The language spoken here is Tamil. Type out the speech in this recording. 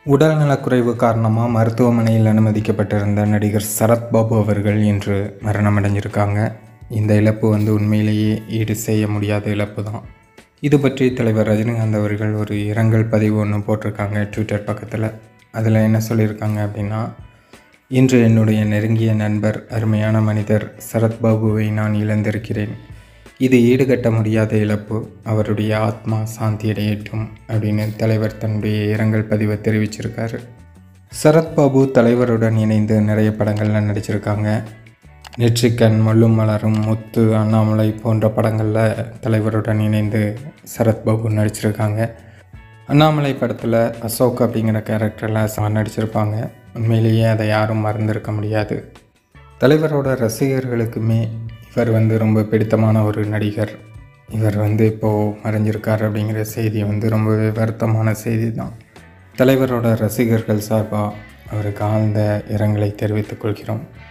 உடல்நலக்குறைவு காரணமாக மருத்துவமனையில் அனுமதிக்கப்பட்டிருந்த நடிகர் சரத்பாபு அவர்கள் இன்று மரணமடைஞ்சிருக்காங்க இந்த இழப்பு வந்து உண்மையிலேயே ஈடு செய்ய முடியாத இழப்பு தான் இது பற்றி தலைவர் ரஜினிகாந்த் அவர்கள் ஒரு இரங்கல் பதிவு ஒன்று போட்டிருக்காங்க ட்விட்டர் பக்கத்தில் அதில் என்ன சொல்லியிருக்காங்க அப்படின்னா இன்று என்னுடைய நெருங்கிய நண்பர் அருமையான மனிதர் சரத்பாபுவை நான் இழந்திருக்கிறேன் இது ஈடுகட்ட முடியாத இழப்பு அவருடைய ஆத்மா சாந்தியடையட்டும் அப்படின்னு தலைவர் தன்னுடைய இரங்கல் பதிவை தெரிவிச்சிருக்காரு சரத்பாபு தலைவருடன் இணைந்து நிறைய படங்களில் நடிச்சிருக்காங்க நெற்றிக்கண் முள்ளும் மலரும் முத்து அண்ணாமலை போன்ற படங்களில் தலைவருடன் இணைந்து சரத்பாபு நடிச்சிருக்காங்க அண்ணாமலை படத்தில் அசோக் அப்படிங்கிற கேரக்டரில் நடிச்சிருப்பாங்க உண்மையிலேயே அதை யாரும் மறந்திருக்க முடியாது தலைவரோட ரசிகர்களுக்குமே இவர் வந்து ரொம்ப பிடித்தமான ஒரு நடிகர் இவர் வந்து இப்போது மறைஞ்சிருக்கார் அப்படிங்கிற செய்தி வந்து ரொம்பவே வருத்தமான செய்தி தான் தலைவரோட ரசிகர்கள் சார்பாக அவருக்கு ஆழ்ந்த இரங்கலை தெரிவித்துக் கொள்கிறோம்